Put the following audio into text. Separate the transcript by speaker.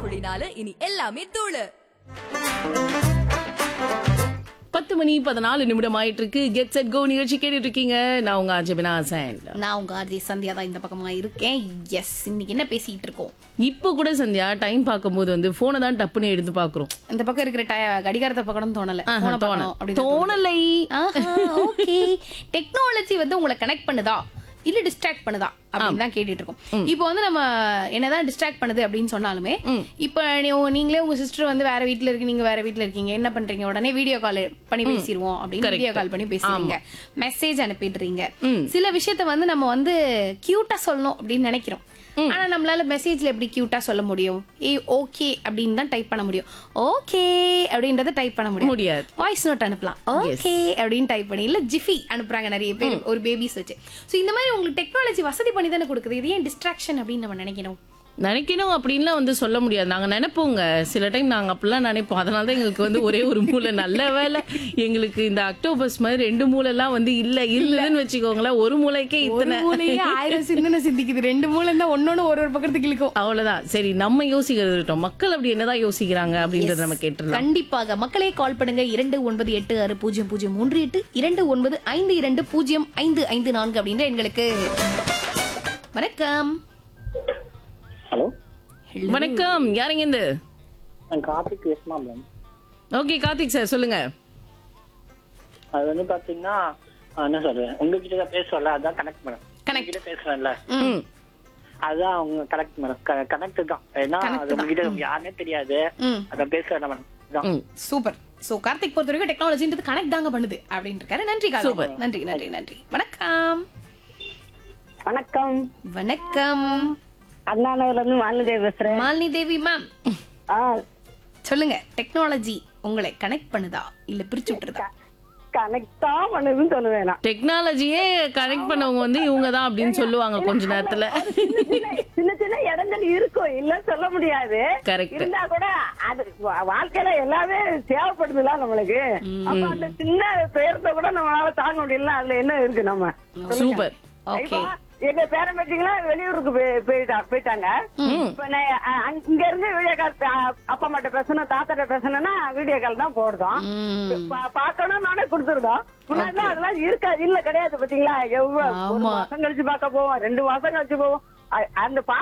Speaker 1: புள்ளி இனி எல்லாமே தூளு
Speaker 2: பத்து மணி பதினாலு நிமிடம் ஆயிட்டு இருக்கு கெட் செட் கோ நிகழ்ச்சி கேட்டுட்டு இருக்கீங்க நான் உங்க அஜபினா ஹசன்
Speaker 3: நான் உங்க ஆர்ஜி சந்தியா தான் இந்த பக்கமா இருக்கேன் எஸ் இன்னைக்கு என்ன பேசிட்டு இருக்கோம்
Speaker 2: இப்போ கூட சந்தியா டைம் பார்க்கும்போது வந்து போனை தான் டப்புன்னு எடுத்து பாக்குறோம்
Speaker 3: இந்த பக்கம் இருக்கிற டய- கடிகாரத்தை பக்கம் தோணல
Speaker 2: ஆஹா,
Speaker 3: phone அ
Speaker 2: தோண
Speaker 3: பார்க்கணும் அப்படின்னு
Speaker 2: தோணலை
Speaker 3: ஓகே டெக்னாலஜி வந்து உங்களை கனெக்ட் பண்ணுதா இல்ல டிஸ்ட்ராக்ட் பண்ணுதா அப்படின்னு தான் கேட்டுட்டு இருக்கோம் இப்போ வந்து நம்ம என்னதான் டிஸ்ட்ராக்ட் பண்ணுது அப்படின்னு சொன்னாலுமே இப்போ நீ- நீங்களே உங்க சிஸ்டர் வந்து வேற வீட்ல இருக்கு நீங்க வேற வீட்ல இருக்கீங்க என்ன பண்றீங்க உடனே வீடியோ கால் பண்ணி பேசிடுவோம் அப்படின்னு வீடியோ கால் பண்ணி பேசுறீங்க மெசேஜ் அனுப்பிடுறீங்க சில விஷயத்த வந்து நம்ம வந்து கியூட்டா சொல்லணும் அப்படின்னு நினைக்கிறோம் ஆனா நம்மளால மெசேஜ்ல எப்படி கியூட்டா சொல்ல முடியும் ஏ ஓகே அப்படின்னு தான் டைப் பண்ண முடியும் ஓகே அப்படின்றத டைப் பண்ண முடியும்
Speaker 2: முடியாது.
Speaker 3: வாய்ஸ் நோட் அனுப்பலாம் ஓகே அப்படின்னு டைப் பண்ணி இல்ல ஜிஃபி அனுப்புறாங்க நிறைய பேர் ஒரு பேபிஸ் வச்சு சோ இந்த மாதிரி உங்களுக்கு டெக்னாலஜி வசதி பண்ணி தானே கொடுக்குது இது ஏன் டிஸ்ட்ராக்ஷன் அப்படின்னு நம்ம நினைக்கணும்
Speaker 2: நினைக்கணும் அப்படின்லாம் வந்து சொல்ல முடியாது நாங்க நினைப்போங்க சில டைம் நாங்க அப்படிலாம் நினைப்போம் அதனால தான் எங்களுக்கு வந்து ஒரே ஒரு மூளை நல்ல வேலை எங்களுக்கு இந்த அக்டோபஸ் மாதிரி ரெண்டு மூளை எல்லாம் வந்து இல்ல இருந்ததுன்னு வச்சுக்கோங்களேன் ஒரு மூளைக்கே
Speaker 3: ஒரு
Speaker 2: இத்தனை
Speaker 3: மூலையே ஆயிரம் சிந்தனை சிந்திக்குது ரெண்டு மூளை இருந்தா ஒன்னொன்னு ஒரு ஒரு பக்கத்துக்கு இழுக்கும்
Speaker 2: அவ்வளவுதான் சரி நம்ம யோசிக்கிறது இருக்கட்டும் மக்கள் அப்படி என்னதான் யோசிக்கிறாங்க அப்படின்றத நம்ம கேட்டுடலாம்
Speaker 3: கண்டிப்பாக மக்களே கால் பண்ணுங்க இரண்டு ஒன்பது எட்டு ஆறு பூஜ்ஜியம் பூஜ்ஜியம் மூன்று எட்டு இரண்டு ஒன்பது ஐந்து இரண்டு பூஜ்ஜியம் ஐந்து ஐந்து நான்கு அப்படின்ற எங்களுக்கு வணக்கம்
Speaker 4: ஹலோ
Speaker 2: வணக்கம் யாருங்க இந்த
Speaker 4: நான் கார்த்திக் பேசுமா மேம்
Speaker 2: ஓகே கார்த்திக் சார் சொல்லுங்க
Speaker 4: அது வந்து பாத்தீங்கன்னா ஆஹ் என்ன சொல்றேன் உங்ககிட்ட தான் பேசுவல அதான் கனெக்ட் மேடம்
Speaker 3: Connect.
Speaker 4: கிட்ட பேசுறேன்ல
Speaker 2: ம்
Speaker 4: அதான் அவங்க கனெக்ட் மேடம் கனெக்ட் தான் ஏன்னா அது உங்ககிட்ட யாருனே தெரியாது
Speaker 3: ம்.
Speaker 4: அதான் பேசுறேன் மேடம் இதான்.
Speaker 2: ம்
Speaker 3: சூப்பர் சோ கார்த்திக் பொறுத்த வரைக்கும் டெக்னாலஜின்றது கனெக்ட் தாங்க பண்ணுது அப்படின்னு இருக்காரு நன்றி
Speaker 2: Super.
Speaker 3: கார்த்திக் நன்றி நன்றி நன்றி வணக்கம்
Speaker 5: வணக்கம்
Speaker 3: வணக்கம்
Speaker 5: அண்ணா நகர்ல இருந்து மாலினி பேசுறேன்
Speaker 3: மாலினி தேவி மேம்
Speaker 5: ஆ,
Speaker 3: சொல்லுங்க டெக்னாலஜி உங்களை கனெக்ட் பண்ணுதா இல்ல பிரிச்சு விட்டுருதா
Speaker 5: கனெக்ட் தான் பண்ணுதுன்னு சொல்லுவேன் நான்.
Speaker 2: டெக்னாலஜியே கனெக்ட் பண்ணவங்க வந்து இவங்க தான் அப்படின்னு சொல்லுவாங்க கொஞ்ச நேரத்துல
Speaker 5: சின்ன சின்ன இடங்கள் இருக்கும் இல்ல சொல்ல முடியாது
Speaker 2: Correct.
Speaker 5: இருந்தா கூட அது வா- வாழ்க்கையில எல்லாமே தேவைப்படுதுல நம்மளுக்கு அப்ப அந்த சின்ன பேரத்தை கூட நம்மளால தாங்க முடியல அதுல என்ன இருக்கு நம்ம
Speaker 2: சூப்பர்
Speaker 3: ஓகே
Speaker 5: இப்ப எங்க பேரன் பேட்டிங்களா வெளியூருக்கு போய்- போயிட்டா போயிட்டாங்க இப்ப நான் அ- அங்க- இங்க இருந்து வீடியோ கால் அப்பா அம்மாட்ட பேசணும் தாத்தாட்ட பேசணும்னா வீடியோ கால் தான் போடுறோம் பா- பார்க்கணும் நானே கொடுத்துருந்தோம் முன்னாடி அதெல்லாம் இருக்காது இல்ல கிடையாது பாத்தீங்களா எவ்வளவு ஒரு
Speaker 3: ஆமா.
Speaker 5: மாசம் கழிச்சு பார்க்க போவோம் ரெண்டு மாசம் கழிச்சு போவோம் அ- அந்த பா